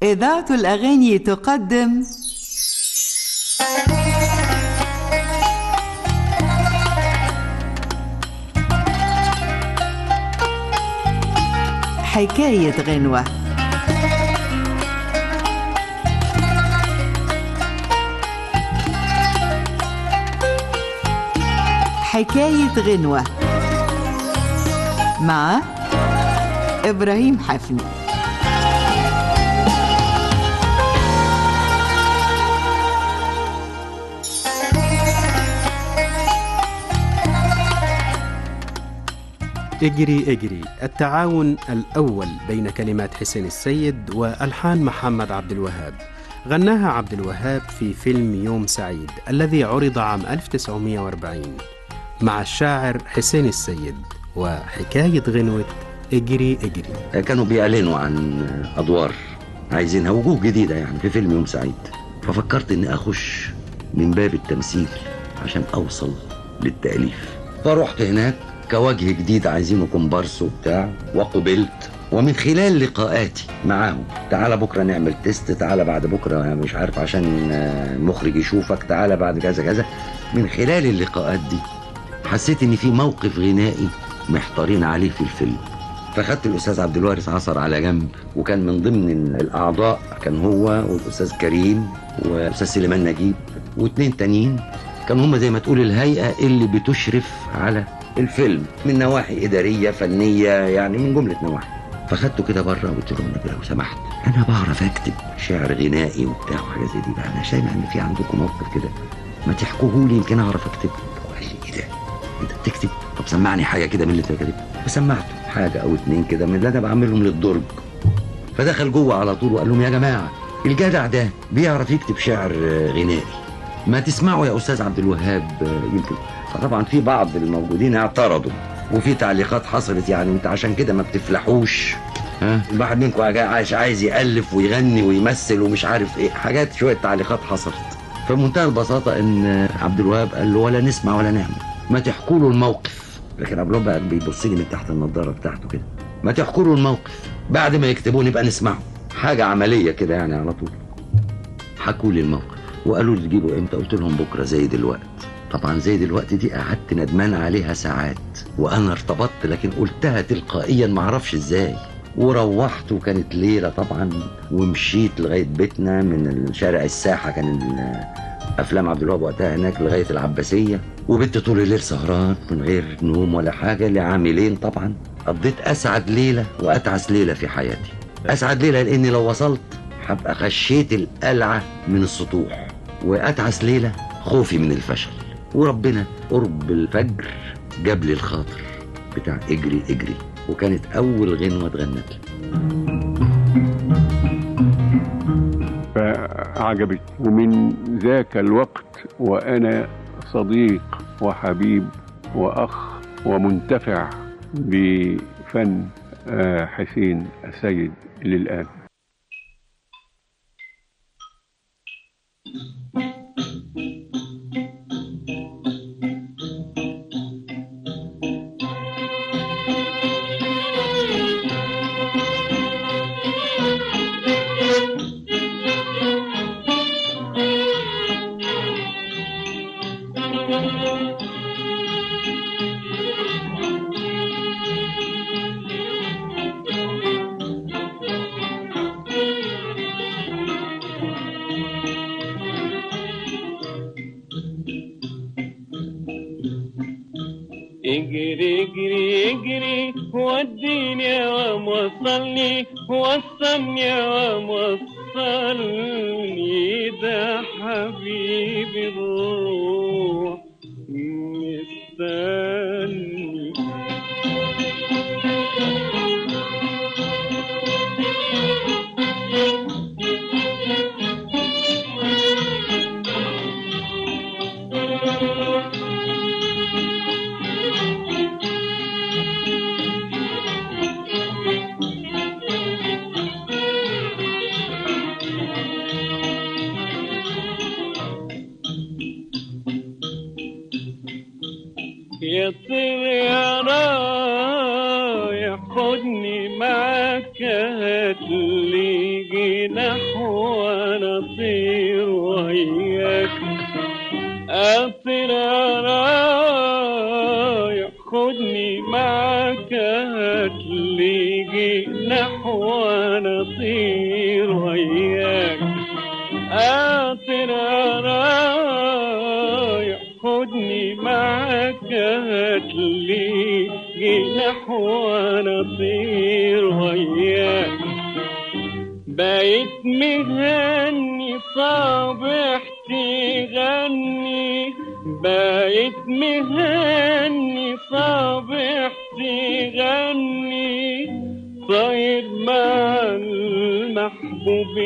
إذاعة الأغاني تقدم حكاية غنوة حكاية غنوة مع إبراهيم حفني اجري اجري التعاون الأول بين كلمات حسين السيد وألحان محمد عبد الوهاب غناها عبد الوهاب في فيلم يوم سعيد الذي عرض عام 1940 مع الشاعر حسين السيد وحكاية غنوة اجري اجري كانوا بيعلنوا عن ادوار عايزينها وجوه جديده يعني في فيلم يوم سعيد ففكرت اني اخش من باب التمثيل عشان اوصل للتاليف فرحت هناك كوجه جديد عايزينه كومبارس وبتاع وقبلت ومن خلال لقاءاتي معاهم تعالى بكره نعمل تيست تعالى بعد بكره مش عارف عشان المخرج يشوفك تعالى بعد كذا كذا من خلال اللقاءات دي حسيت ان في موقف غنائي محتارين عليه في الفيلم فخدت الاستاذ عبد الوارث عصر على جنب وكان من ضمن الاعضاء كان هو والاستاذ كريم والاستاذ سليمان نجيب واثنين تانيين كانوا هم زي ما تقول الهيئه اللي بتشرف على الفيلم من نواحي اداريه فنيه يعني من جمله نواحي فخدته كده بره وقلت لهم النبي لو سمحت انا بعرف اكتب شعر غنائي وبتاع وحاجه زي دي بقى انا سامع ان في عندكم موقف كده ما تحكوه لي يمكن اعرف اكتبه قال لي ايه ده انت بتكتب طب سمعني حاجه كده من اللي انت كاتبها فسمعته حاجه او اتنين كده من اللي انا بعملهم للدرج فدخل جوه على طول وقال لهم يا جماعه الجدع ده بيعرف يكتب شعر غنائي ما تسمعوا يا استاذ عبد الوهاب يمكن فطبعا في بعض الموجودين اعترضوا وفي تعليقات حصلت يعني انت عشان كده ما بتفلحوش ها الواحد منكم عايز عايز يالف ويغني ويمثل ومش عارف ايه حاجات شويه تعليقات حصلت فمنتهى البساطه ان عبد الوهاب قال له ولا نسمع ولا نعمل ما تحكوا له الموقف لكن عبد الوهاب بقى بيبص لي من تحت النضاره بتاعته كده ما تحكوا له الموقف بعد ما يكتبوه نبقى نسمعه حاجه عمليه كده يعني على طول حكوا لي الموقف وقالوا لي تجيبوا امتى قلت لهم بكره زي دلوقتي طبعا زي دلوقتي دي قعدت ندمان عليها ساعات وانا ارتبطت لكن قلتها تلقائيا معرفش ازاي وروحت وكانت ليله طبعا ومشيت لغايه بيتنا من شارع الساحه كان افلام عبد الوهاب وقتها هناك لغايه العباسيه وبت طول الليل سهران من غير نوم ولا حاجه لعاملين طبعا قضيت اسعد ليله واتعس ليله في حياتي اسعد ليله لاني لو وصلت هبقى خشيت القلعه من السطوح واتعس ليله خوفي من الفشل وربنا قرب الفجر جاب لي الخاطر بتاع اجري اجري وكانت اول غنوه اتغنت لي فعجبتني ومن ذاك الوقت وانا صديق وحبيب واخ ومنتفع بفن حسين السيد للان اجري اجري اجري وديني يا وصلني وصلني يا وصلني ده حبيبي الروح مستني يا طير نحو نطير وياك أطير رايح خدني معك هتليجي نحو نطير وياك أطير رايح خدني معك هتليجي نحو نطير وياك بقيت مغني صابح تغني بقيت مغني صابح تغني طاير مع المحبوب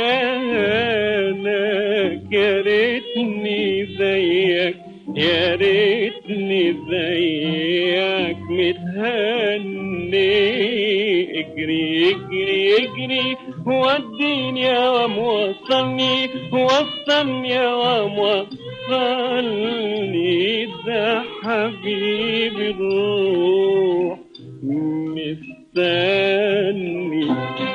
انا يا ريتني زيك يا ريتني زيك متهني اجري اجري اجري وديني يا وموصلني وصلني يا وموصلني ده حبيبي الروح مستني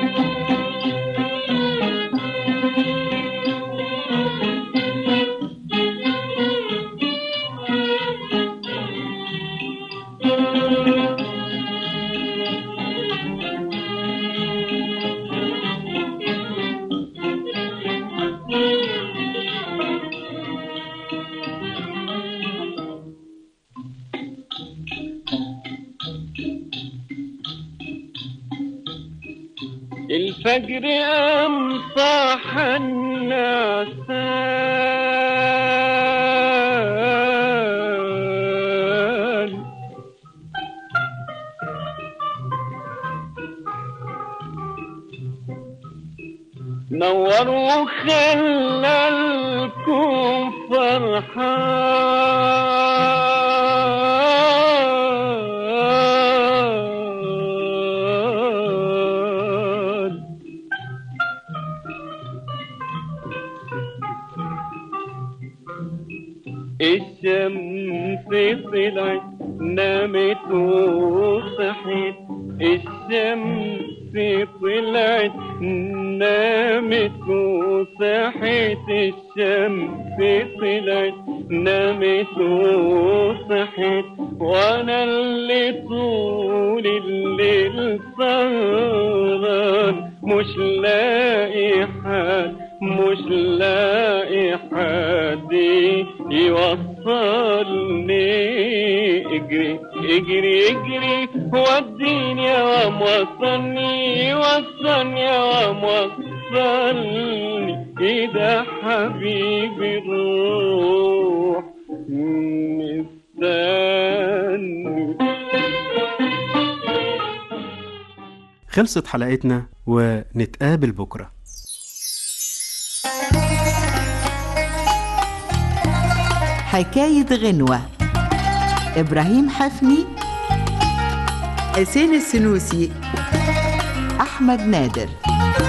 الفجر قام صاح النعسان نور وخلى الكون فرحان الشمس طلعت نامت وصحت الشمس طلعت نامت وصحت الشمس طلعت نامت وصحت وانا اللي طول الليل سهران مش لاقي حد مش لاقي حد يوصلني اجري اجري اجري وديني يا وموصلني وصلني يا وموصلني ايه ده حبيبي الروح مستني خلصت حلقتنا ونتقابل بكرة حكاية غنوة إبراهيم حفني حسين السنوسي أحمد نادر